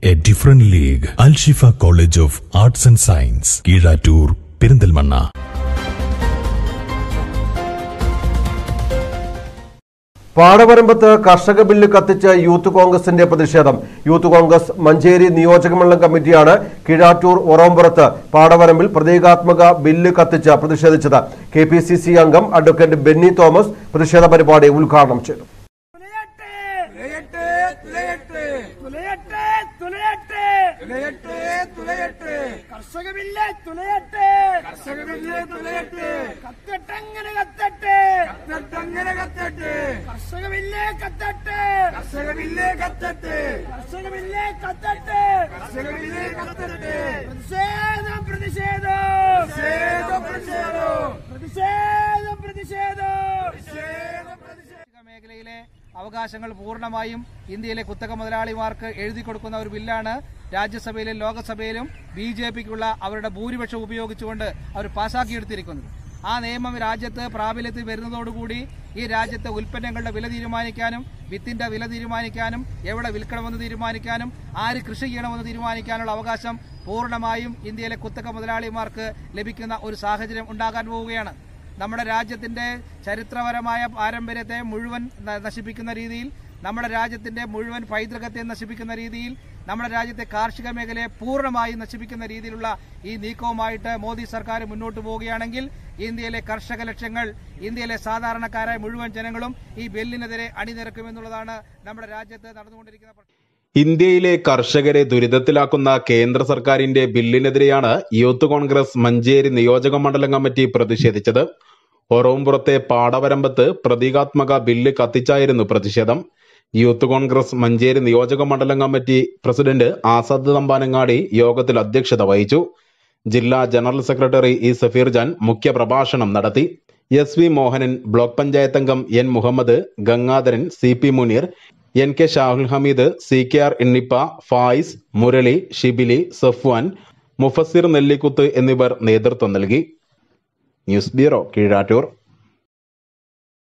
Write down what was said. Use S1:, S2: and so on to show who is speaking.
S1: A different league Alshifa college of arts and science Keezhattur Perinthalmanna
S2: പാടവരമ്പത്ത് കർഷക bill കത്തിച്ച് യൂത്ത് കോൺഗ്രസിന്റെ പ്രതിഷേധം യൂത്ത് കോൺഗ്രസ് മഞ്ചേരി നിയോജകമണ്ഡലം കമ്മിറ്റിയാണ് കീഴാറ്റൂർ ഒറോമ്പുറത്ത് പാടവരമ്പിൽ പ്രതീകാത്മക ബില്ല് കത്തിച്ച് പ്രതിഷേധിച്ചത് കെ പി സി സി അംഗം അഡ്വക്കേറ്റ് ബെന്നി തോമസ് പ്രതിഷേധ പരിപാടി ഉദ്ഘാടനം ചെയ്തു
S3: തുലയട്ടെ തുലയട്ടെ തുലയട്ടെ തുലയട്ടെ തുലയട്ടെ തുലയട്ടെ കർഷക ബില്ല് തുലയട്ടെ കർഷക ബില്ല് തുലയട്ടെ കത്തട്ടങ്ങനെ കത്തട്ടെ കത്തട്ടങ്ങനെ കത്തട്ടെ കർഷക ബില്ല് കത്തട്ടെ കർഷക ബില്ല് കത്തട്ടെ കർഷക ബില്ല് കത്തട്ടെ കർഷക ബില്ല് കത്തട്ടെ പ്രതിഷേധം പ്രതിഷേധം പ്രതിഷേധം പ്രതിഷേധം പ്രതിഷേധം പ്രതിഷേധം പ്രതിഷേധം മേഖലയിലെ അവകാശങ്ങൾ പൂർണ്ണമായും ഇന്ത്യയിലെ കുത്തക മുതലാളിമാർക്ക് എഴുതി കൊടുക്കുന്ന ഒരു ബില്ലാണ് രാജ്യസഭയിലും ലോകസഭയിലും ബി ജെ പിക്കുള്ള അവരുടെ ഭൂരിപക്ഷം ഉപയോഗിച്ചുകൊണ്ട് അവർ പാസാക്കിയെടുത്തിരിക്കുന്നത് ആ നിയമം രാജ്യത്ത് പ്രാബല്യത്തിൽ വരുന്നതോടുകൂടി ഈ രാജ്യത്തെ ഉൽപ്പന്നങ്ങളുടെ വില തീരുമാനിക്കാനും വിത്തിന്റെ വില തീരുമാനിക്കാനും എവിടെ വിൽക്കണമെന്ന് തീരുമാനിക്കാനും ആര് കൃഷി ചെയ്യണമെന്ന് തീരുമാനിക്കാനുള്ള അവകാശം പൂർണ്ണമായും ഇന്ത്യയിലെ കുത്തക മുതലാളിമാർക്ക് ലഭിക്കുന്ന ഒരു സാഹചര്യം ഉണ്ടാകാൻ പോവുകയാണ് നമ്മുടെ രാജ്യത്തിന്റെ ചരിത്രപരമായ പാരമ്പര്യത്തെ മുഴുവൻ ന- നശിപ്പിക്കുന്ന രീതിയിൽ നമ്മുടെ രാജ്യത്തിന്റെ മുഴുവൻ പൈതൃകത്തെ നശിപ്പിക്കുന്ന രീതിയിൽ നമ്മുടെ രാജ്യത്തെ കാർഷിക മേഖലയെ പൂർണ്ണമായും നശിപ്പിക്കുന്ന രീതിയിലുള്ള ഈ നീക്കവുമായിട്ട് മോദി സർക്കാർ മുന്നോട്ട് പോവുകയാണെങ്കിൽ ഇന്ത്യയിലെ കർഷക ലക്ഷ്യങ്ങൾ ഇന്ത്യയിലെ സാധാരണക്കാരായ മുഴുവൻ ജനങ്ങളും ഈ ബില്ലിനെതിരെ അണിനിരക്കുമെന്നുള്ളതാണ് നമ്മുടെ രാജ്യത്ത് നടന്നുകൊണ്ടിരിക്കുന്ന പ്രശ്നം
S4: ഇന്ത്യയിലെ കർഷകരെ ദുരിതത്തിലാക്കുന്ന കേന്ദ്ര സർക്കാരിന്റെ ബില്ലിനെതിരെയാണ് യൂത്ത് കോൺഗ്രസ് മഞ്ചേരി നിയോജക മണ്ഡലം കമ്മിറ്റി പ്രതിഷേധിച്ചത് ഒറവുംപുറത്തെ പാടവരമ്പത്ത് പ്രതീകാത്മക ബില്ല് കത്തിച്ചായിരുന്നു പ്രതിഷേധം യൂത്ത് കോൺഗ്രസ് മഞ്ചേരി നിയോജക മണ്ഡലം കമ്മിറ്റി പ്രസിഡന്റ് ആസാദ് തമ്പാനങ്ങാടി യോഗത്തിൽ അധ്യക്ഷത വഹിച്ചു ജില്ലാ general secretary E Safeer Jan മുഖ്യപ്രഭാഷണം നടത്തി S V Mohanan block panchayat അംഗം N Muhammad Gangadharan C P Muneer N K Shahul Hameed C K R എണ്ണിപ്പ ഫായിസ് മുരളി ഷിബിലി സഫ്വാൻ മുഫസിർ നെല്ലിക്കുത്ത് എന്നിവർ നേതൃത്വം നൽകി ന്യൂസ് ബ്യൂറോ കീഴാറ്റൂർ